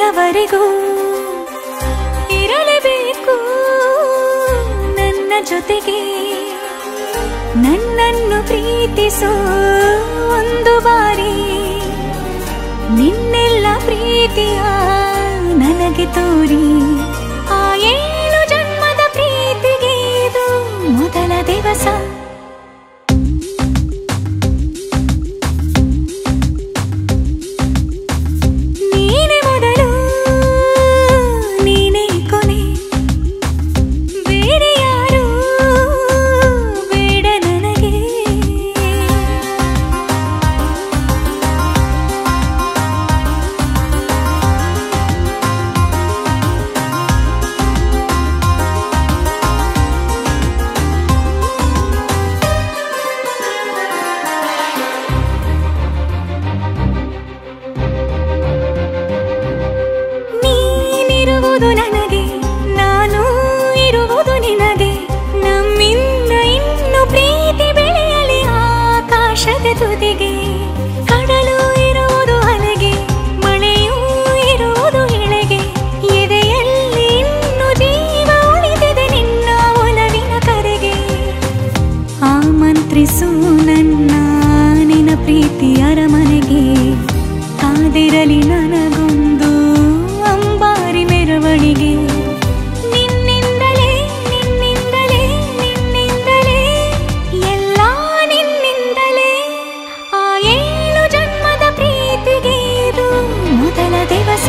ಸಾಯುವವರೆಗೂ ಇರಲೇಬೇಕು ನನ್ನ ಜೊತೆಗೆ ನನ್ನನ್ನು ಪ್ರೀತಿಸೋ ಒಂದು ಬಾರಿ ನಿನ್ನೆಲ್ಲ ಪ್ರೀತಿಯ ನನಗೆ ತೋರಿ ಆ ಏಳು ಜನ್ಮದ ಪ್ರೀತಿಗೆ ಇದು ಮೊದಲ ದಿವಸ ನೀನೆ ಮೊದಲು ನೀನೇ ಕೊನೆ ಬೇರೆ ಯಾರು ಬೇಡ ನನಗೆ ನೀನಿರುವುದು ನನಗೆ ನಾನು ಇರುವುದು ನಿನಗೆ ನಮ್ಮಿಂದ ಇನ್ನು ಪ್ರೀತಿ ಬೆಳೆಯಲಿ ಆಕಾಶದ ತುದಿಗೆ ಕಡಲು ಇರುವುದು ಅಲೆಗೆ ಮಳೆಯೂ ಇರುವುದು ಇಳೆಗೆ ಎದೆಯಲ್ಲಿ ಇನ್ನು ಜೀವ ಉಳಿದಿದೆ ನಿನ್ನ ಒಲವಿನ ಕರೆಗೆ ಆಮಂತ್ರಿಸು ನನ್ನ ನಿನ ಪ್ರೀತಿ ಅರಮನೆಗೆ ಕಾದಿರಲಿ ನನಗೊಂದು ಅಂಬಾರಿ ಮೆರವಣಿಗೆ ನಿನ್ನಿಂದಲೇ ನಿನ್ನಿಂದಲೇ ನಿನ್ನಿಂದಲೇ ಎಲ್ಲ ನಿನ್ನಿಂದಲೇ ಆ ಏಳು ಜನ್ಮದ ಪ್ರೀತಿಗೆ ಇದು ಮೊದಲ ದಿವಸ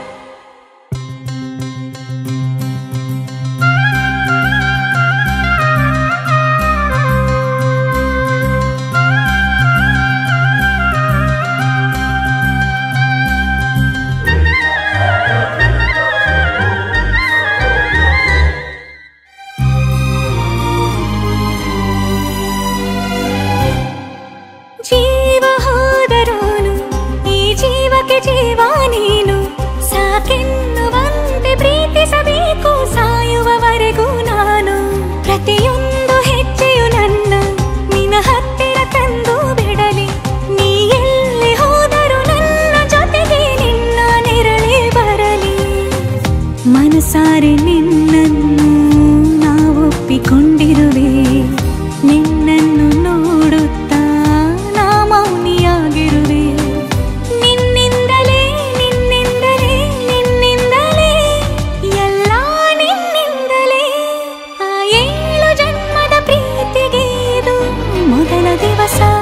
ಜೀವ ಹೋದರೋನು ಈ ಜೀವಕ್ಕೆ ಜೀವ ನೀನು ಸಾಕೆನ್ನುವಂತೆ ಪ್ರೀತಿಸಬೇಕು ಸಾಯುವವರೆಗೂ ನಾನು ಪ್ರತಿಯೊಂದು ಹೆಜ್ಜೆಯು ನನ್ನ ನಿನ್ನ ಹತ್ತಿರ ತಂದು ಬಿಡಲಿ ನೀ ಎಲ್ಲಿ ಹೋದರೂ ನನ್ನ ಜೊತೆಗೆ ನಿನ್ನ ನೆರಳೇ ಬರಲಿ ಮನಸಾರೆ ನಿನ್ನನ್ನು ನಾವೊಪ್ಪಿಕೊಂಡಿರುವೆ ನಿನ್ನನ್ನು ನೋಡುತ್ತಾ ನಾ ಮೌನಿಯಾಗಿರುವೆ ನಿನ್ನಿಂದಲೇ ನಿನ್ನಿಂದಲೇ ನಿನ್ನಿಂದಲೇ ಎಲ್ಲ ನಿನ್ನಿಂದಲೇ ಆ ಏಳು ಜನ್ಮದ ಪ್ರೀತಿಗೆ ಇದು ಮೊದಲ ದಿವಸ